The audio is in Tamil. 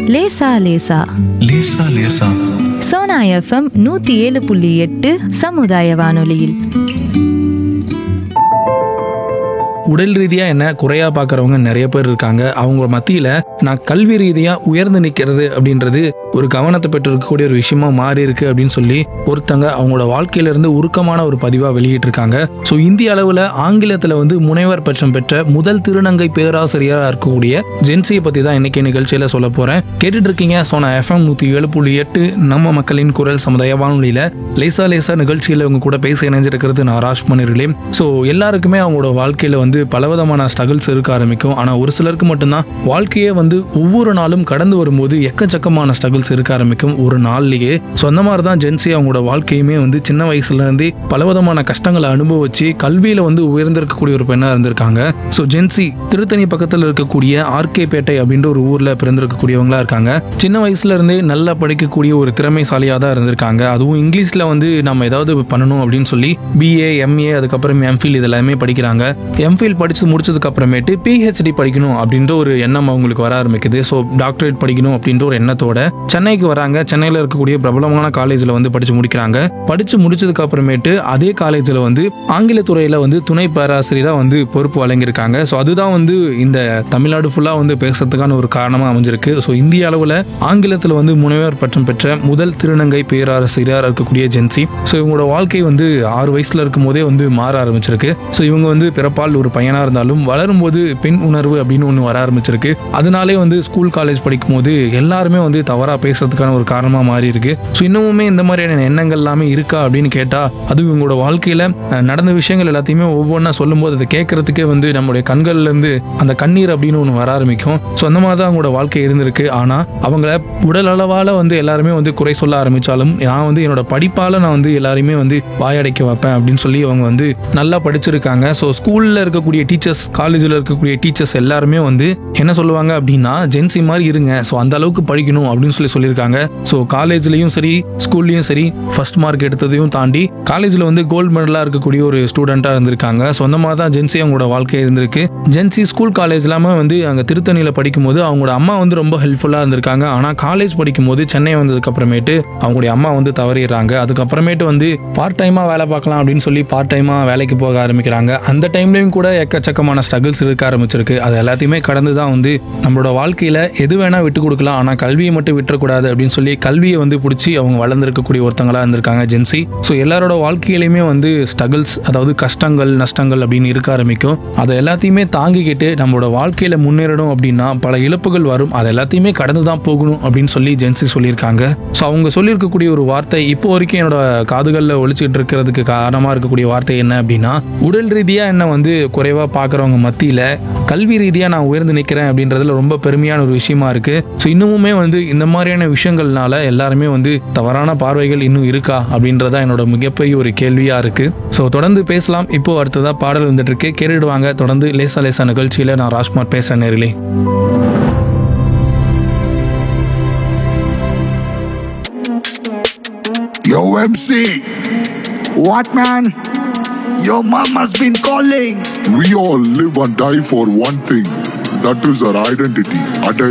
லேசா லேசா லேசா லேசா சோனா எஃப்எம் நூத்தி ஏழு புள்ளி எட்டு சமுதாய வானொலியில் உடல் ரீதியாக என்ன குறையா பார்க்குறவங்க நிறைய பேர் இருக்காங்க அவங்க மத்தியில் நான் கல்வி ரீதியாக உயர்ந்து நிற்கிறது அப்படின்றது ஒரு கவனத்தை பெற்று இருக்கக்கூடிய ஒரு விஷயமா மாறி இருக்கு அப்படின்னு சொல்லி ஒருத்தங்க அவங்களோட வாழ்க்கையிலிருந்து உருக்கமான ஒரு பதிவாக வெளியிட்டிருக்காங்க ஸோ இந்திய அளவில் ஆங்கிலத்தில் வந்து முனைவர் பட்சம் பெற்ற முதல் திருநங்கை பேராசிரியராக இருக்கக்கூடிய ஜென்சியை பற்றி தான் இன்னைக்கு நிகழ்ச்சியில் சொல்ல போகிறேன் கேட்டுட்டு இருக்கீங்க சோனா எஃப்எம் நூற்றி ஏழு புள்ளி எட்டு நம்ம மக்களின் குரல் சமுதாய வானொலியில் லேசா லேசா நிகழ்ச்சியில் உங்க கூட பேச இணைஞ்சிருக்கிறது நான் ராஜ் பண்ணிருக்கேன் ஸோ எல்லாருக்குமே அவங்களோட வாழ்க்கையில் வந்து பலவிதமான ஸ்ட்ரகிள்ஸ் இருக்க ஆரம்பிக்கும் ஆனால் ஒரு சிலருக்கு மட்டும்தான் வாழ்க்கையே வந்து ஒவ்வொரு நாளும் கடந்து வரும்போது எக்கச்சக்கமான ஸ்ட்ரகிள்ஸ் இருக்க ஆரம்பிக்கும் ஒரு நாள்லயே ஸோ அந்த மாதிரி தான் ஜென்சி அவங்களோட வாழ்க்கையுமே வந்து சின்ன வயசுல இருந்தே பலவிதமான கஷ்டங்களை அனுபவிச்சு கல்வியில வந்து உயர்ந்திருக்கக்கூடிய ஒரு பெண்ணா இருந்திருக்காங்க ஸோ ஜென்சி திருத்தணி பக்கத்தில் இருக்கக்கூடிய ஆர்கே பேட்டை அப்படின்ற ஒரு ஊர்ல பிறந்திருக்கக்கூடியவங்களா இருக்காங்க சின்ன வயசுல இருந்தே நல்லா படிக்கக்கூடிய ஒரு திறமைசாலியாக தான் இருந்திருக்காங்க அதுவும் இங்கிலீஷ்ல வந்து நம்ம ஏதாவது பண்ணணும் அப்படின்னு சொல்லி பிஏ எம்ஏ அதுக்கப்புறம் எம்ஃபில் இது எல்லாமே படிக்கிறாங்க எம்ஃபில் படிச்சு முடிச்சதுக்கு அப்புறமேட்டு பிஹெச்டி படிக்கணும் அப்படின்ற ஒரு எண்ணம் அவங்களுக்கு வர ஆரம்பிக்குது ஸோ டாக்டரேட் படிக்கணும் அப்படின்ற ஒரு எண்ணத்தோட சென்னைக்கு வராங்க சென்னையில் இருக்கக்கூடிய பிரபலமான காலேஜில் வந்து படிச்சு முடிக்கிறாங்க படிச்சு முடிச்சதுக்கு அப்புறமேட்டு அதே காலேஜில் வந்து ஆங்கில துறையில வந்து துணை பேராசிரியராக வந்து பொறுப்பு வழங்கியிருக்காங்க ஸோ அதுதான் வந்து இந்த தமிழ்நாடு ஃபுல்லாக வந்து பேசுறதுக்கான ஒரு காரணமாக அமைஞ்சிருக்கு ஸோ இந்திய அளவில் ஆங்கிலத்தில் வந்து முனைவர் பட்டம் பெற்ற முதல் திருநங்கை பேராசிரியராக இருக்கக்கூடிய ஜென்சி ஸோ இவங்களோட வாழ்க்கை வந்து ஆறு வயசுல இருக்கும் போதே வந்து மாற ஆரம்பிச்சிருக்கு ஸோ இவங்க வந்து பிறப்பால் ஒரு பையனாக இருந்தாலும் வளரும்போது பெண் உணர்வு அப்படின்னு ஒன்று வர ஆரம்பிச்சிருக்கு அதனாலே வந்து ஸ்கூல் காலேஜ் படிக்கும் போது எல்லாருமே வந்து தவறாக பேசுறதுக்கான ஒரு காரணமாக மாறி இருக்கு ஸோ இன்னமுமே இந்த மாதிரியான எண்ணங்கள் எல்லாமே இருக்கா அப்படின்னு கேட்டால் அது இவங்களோட வாழ்க்கையில் அஹ், நடந்த விஷயங்கள் எல்லாத்தையுமே ஒவ்வொன்றா சொல்லும்போது அதை கேட்கறதுக்கே வந்து நம்மளுடைய கண்கள்ல இருந்து அந்த கண்ணீர் அப்படின்னு ஒன்று வர ஆரம்பிக்கும் ஸோ அந்த மாதிரி தான் அவங்களோட வாழ்க்கை இருந்திருக்கு ஆனால் அவங்கள உடல் அளவால் வந்து எல்லாருமே வந்து குறை சொல்ல ஆரம்பித்தாலும் நான் வந்து என்னோட படிப்பால் நான் வந்து எல்லாரையுமே வந்து வாயடைக்க வைப்பேன் அப்படின்னு சொல்லி அவங்க வந்து நல்லா படிச்சிருக்காங்க ஸோ ஸ்கூலில் இருக்கக்கூடிய டீச்சர்ஸ் காலேஜில் இருக்கக்கூடிய டீச்சர்ஸ் எல்லாருமே வந்து என்ன சொல்லுவாங்க அப்படின்னா ஜென்சி மாதிரி இருங்க ஸோ அந்த அளவுக்கு படிக்கணும் அப்படின்னு சொல்லி சொல்லியிருக்காங்க ஸோ காலேஜ்லேயும் சரி ஸ்கூல்லையும் சரி ஃபர்ஸ்ட் மார்க் எடுத்ததையும் தாண்டி காலேஜில் வந்து கோல்டு மெடலாக இருக்கக்கூடிய ஒரு ஸ்டூடெண்ட்டாக இருந்திருக்காங்க ஸோ அந்த மாதிரி தான் ஜென்சி அவங்களோட வாழ்க்கை இருந்திருக்கு ஜென்சி ஸ்கூல் காலேஜ் இல்லாமல் வந்து அங்கே திருத்தணியில் படிக்கும்போது அவங்களோட அம்மா வந்து ரொம்ப ஹெல்ப்ஃபுல்லாக இருந்திருக்காங்க ஆனால் காலேஜ் படிக்கும்போது சென்னை வந்ததுக்கு அப்புறமேட்டு அவங்களுடைய அம்மா வந்து தவறிடுறாங்க அதுக்கப்புறமேட்டு வந்து பார்ட் டைமாக வேலை பார்க்கலாம் அப்படின்னு சொல்லி பார்ட் டைமாக வேலைக்கு போக ஆரம்பிக்கிறாங்க அந்த டைம்லையும் கூட எக்கச்சக்கமான ஸ்ட்ரகிள்ஸ் இருக்க ஆரம்பிச்சிருக்கு அது எல்லாத்தையுமே கடந்து தான் வந்து நம்மளோட வாழ்க்கையில் எது வேணால் விட்டு கொடுக்கலாம் ஆனால் கல்வியை மட்டும் விட்டுறக்கூடாது அப்படின்னு சொல்லி கல்வியை வந்து பிடிச்சி அவங்க வளர்ந்துருக்கக்கூடிய ஒருத்தங்களா இருந்திருக்காங்க ஜென்சி ஸோ எல்லாரோட வாழ்க்கையிலையுமே வந்து ஸ்ட்ரகிள்ஸ் அதாவது கஷ்டங்கள் நஷ்டங்கள் அப்படின்னு இருக்க ஆரம்பிக்கும் அதை எல்லாத்தையுமே தாங்கிக்கிட்டு நம்மளோட வாழ்க்கையில் முன்னேறணும் அப்படின்னா பல இழப்புகள் வரும் அது எல்லாத்தையுமே கடந்து தான் போகணும் அப்படின்னு சொல்லி ஜென்சி சொல்லியிருக்காங்க ஸோ அவங்க சொல்லியிருக்கக்கூடிய ஒரு வார்த்தை இப்போ வரைக்கும் என்னோட காதுகளில் ஒழிச்சிட்டு இருக்கிறதுக்கு காரணமாக இருக்கக்கூடிய வார்த்தை என்ன அப்படின்னா உடல் ரீதியாக என்ன வந்து குறைவாக பார்க்குறவங்க மத்தியில் கல்வி ரீதியாக நான் உயர்ந்து நிற்கிறேன் அப்படின்றதுல ரொம்ப பெருமையான ஒரு விஷயமா இருக்கு ஸோ இன்னமுமே வந்து இந்த மாதிரியான விஷயங்கள்னால எல்லாருமே வந்து தவறான பார்வைகள் இன்னும் இருக்கா அப்படின்றதா என்னோட மிகப்பெரிய ஒரு கேள்வியா இருக்கு ஸோ தொடர்ந்து பேசலாம் இப்போ அடுத்ததா பாடல் வந்துட்டு இருக்கு கேட்டுடுவாங்க தொடர்ந்து லேசா லேசா நிகழ்ச்சியில நான் ராஜ்குமார் பேசுறேன் நேர்களே Yo, MC, What man? Your mom has been calling. we all live and die for one thing. That is our identity.